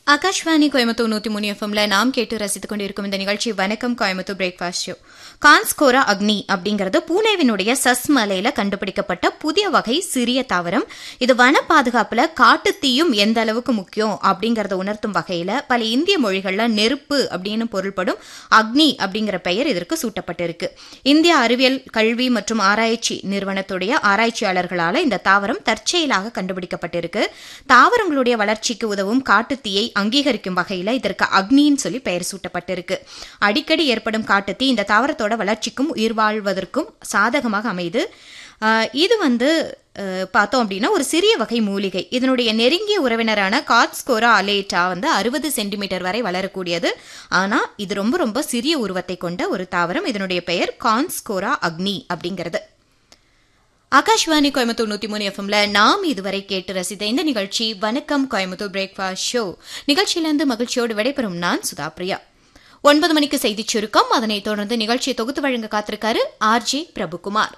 ஆகாஷ்வாணி கோயம்புத்தூர் நூத்தி மூணு எஃப்எம்ல நாம் கேட்டு ரசித்துக் கொண்டிருக்கும் இந்த நிகழ்ச்சி வணக்கம் கோயம்புத்தூர் பிரேக்ஃபாஸ்ட் ஷோ கான்ஸ்கோரா அக்னி அப்படிங்கிறது பூனேவினுடைய சஸ் மலையில கண்டுபிடிக்கப்பட்ட புதிய வகை சிறிய தாவரம் இது வன பாதுகாப்புல காட்டுத்தீயும் எந்த அளவுக்கு முக்கியம் அப்படிங்கறத உணர்த்தும் வகையில பல இந்திய மொழிகள்ல நெருப்பு அப்படின்னு பொருள்படும் அக்னி அப்படிங்கிற பெயர் இதற்கு சூட்டப்பட்டிருக்கு இந்திய அறிவியல் கல்வி மற்றும் ஆராய்ச்சி நிறுவனத்துடைய ஆராய்ச்சியாளர்களால இந்த தாவரம் தற்செயலாக கண்டுபிடிக்கப்பட்டிருக்கு தாவரங்களுடைய வளர்ச்சிக்கு உதவும் காட்டுத்தீயை அங்கீகரிக்கும் வகையில இதற்கு அக்னின்னு சொல்லி பெயர் சூட்டப்பட்டிருக்கு அடிக்கடி ஏற்படும் காட்டுத்தீ இந்த தாவரத்தோட வளர்ச்சிக்கும் உயிர் வாழ்வதற்கும் சாதகமாக அமையுது ஆஹ் இது வந்து அஹ், பார்த்தோம் அப்படின்னா ஒரு சிறிய வகை மூலிகை இதனுடைய நெருங்கிய உறவினரான காட்ஸ்கோரா அலேட்டா வந்து அறுபது சென்டிமீட்டர் வரை வளரக்கூடியது ஆனா இது ரொம்ப ரொம்ப சிறிய உருவத்தை கொண்ட ஒரு தாவரம் இதனுடைய பெயர் கான்ஸ்கோரா அக்னி அப்படிங்கிறது ஆகாஷ்வாணி கோயம்புத்தூர் நூத்தி மூணு எஃப்எம்ல நாம் இதுவரை கேட்டு ரசித்த இந்த நிகழ்ச்சி வணக்கம் கோயம்புத்தூர் பிரேக்ஃபாஸ்ட் ஷோ நிகழ்ச்சியிலிருந்து மகிழ்ச்சியோடு விடைபெறும் நான் சுதா பிரியா ஒன்பது மணிக்கு செய்திச் சுருக்கம் அதனைத் தொடர்ந்து நிகழ்ச்சியை தொகுத்து வழங்க காத்திருக்காரு ஆர்ஜே பிரபுகுமார்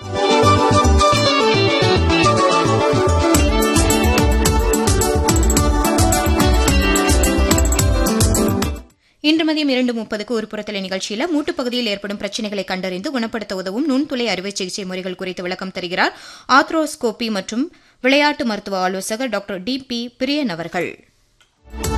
இன்று மதியம் இரண்டு முப்பதுக்கு ஒரு புறத்தலை நிகழ்ச்சியில மூட்டுப் பகுதியில் ஏற்படும் பிரச்சனைகளை கண்டறிந்து குணப்படுத்த உதவும் நுண்துளை அறுவை சிகிச்சை முறைகள் குறித்து விளக்கம் தருகிறார் ஆத்ரோஸ்கோபி மற்றும் விளையாட்டு மருத்துவ ஆலோசகர் டாக்டர் டி பி பிரியன் அவர்கள்